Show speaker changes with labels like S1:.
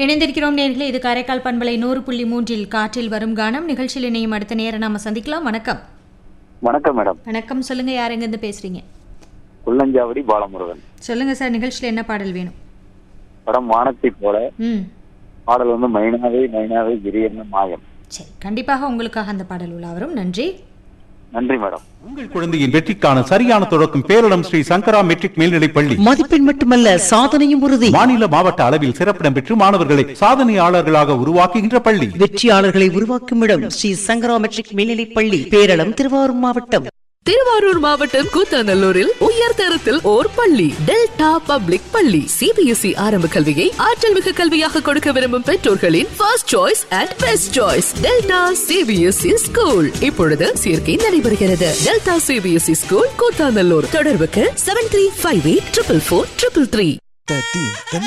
S1: இணைந்திருக்கிறோம் நேர்களே இது காரைக்கால் பண்பலை நூறு புள்ளி மூன்றில் காற்றில் வரும் கானம் நிகழ்ச்சியில் இணையும் அடுத்த நேரம் நாம சந்திக்கலாம் வணக்கம்
S2: வணக்கம் மேடம்
S1: வணக்கம் சொல்லுங்க யார் எங்கேருந்து பேசுறீங்க
S2: குள்ளஞ்சாவடி பாலமுருகன்
S1: சொல்லுங்க சார் நிகழ்ச்சியில் என்ன பாடல் வேணும்
S2: படம் வானத்தை போல
S1: ம்
S2: பாடல் வந்து மைனாவே மைனாவே கிரியன்னு மாயம்
S1: சரி கண்டிப்பாக உங்களுக்காக அந்த பாடல் உலாவரும் நன்றி
S2: நன்றி மேடம்
S3: உங்கள் குழந்தையின் வெற்றிக்கான சரியான தொடக்கம் பேரிடம் ஸ்ரீ சங்கரா மெட்ரிக் மேல்நிலைப் பள்ளி
S4: மதிப்பெண் மட்டுமல்ல சாதனையும் உறுதி
S3: மாநில மாவட்ட அளவில் சிறப்பிடம் பெற்று மாணவர்களை சாதனையாளர்களாக உருவாக்குகின்ற பள்ளி
S4: வெற்றியாளர்களை உருவாக்கும் இடம் ஸ்ரீ சங்கரா மெட்ரிக் மேல்நிலைப் பள்ளி பேரளம் திருவாரூர் மாவட்டம்
S5: திருவாரூர் மாவட்டம் கூத்தாநல்லூரில் உயர் தரத்தில் ஓர் பள்ளி டெல்டா பப்ளிக் பள்ளி சிபிஎஸ்இ ஆரம்ப கல்வியை ஆற்றல் மிகு கல்வியாக கொடுக்க விரும்பும் பெற்றோர்களின் first choice and best choice Delta CBSE school இப்பொழுது சேர்க்கை நடைபெறுகிறது டெல்டா சிபிஎஸ்இ ஸ்கூல் கூத்தாநல்லூர் தொடர்புக்கு seven three five eight triple four triple three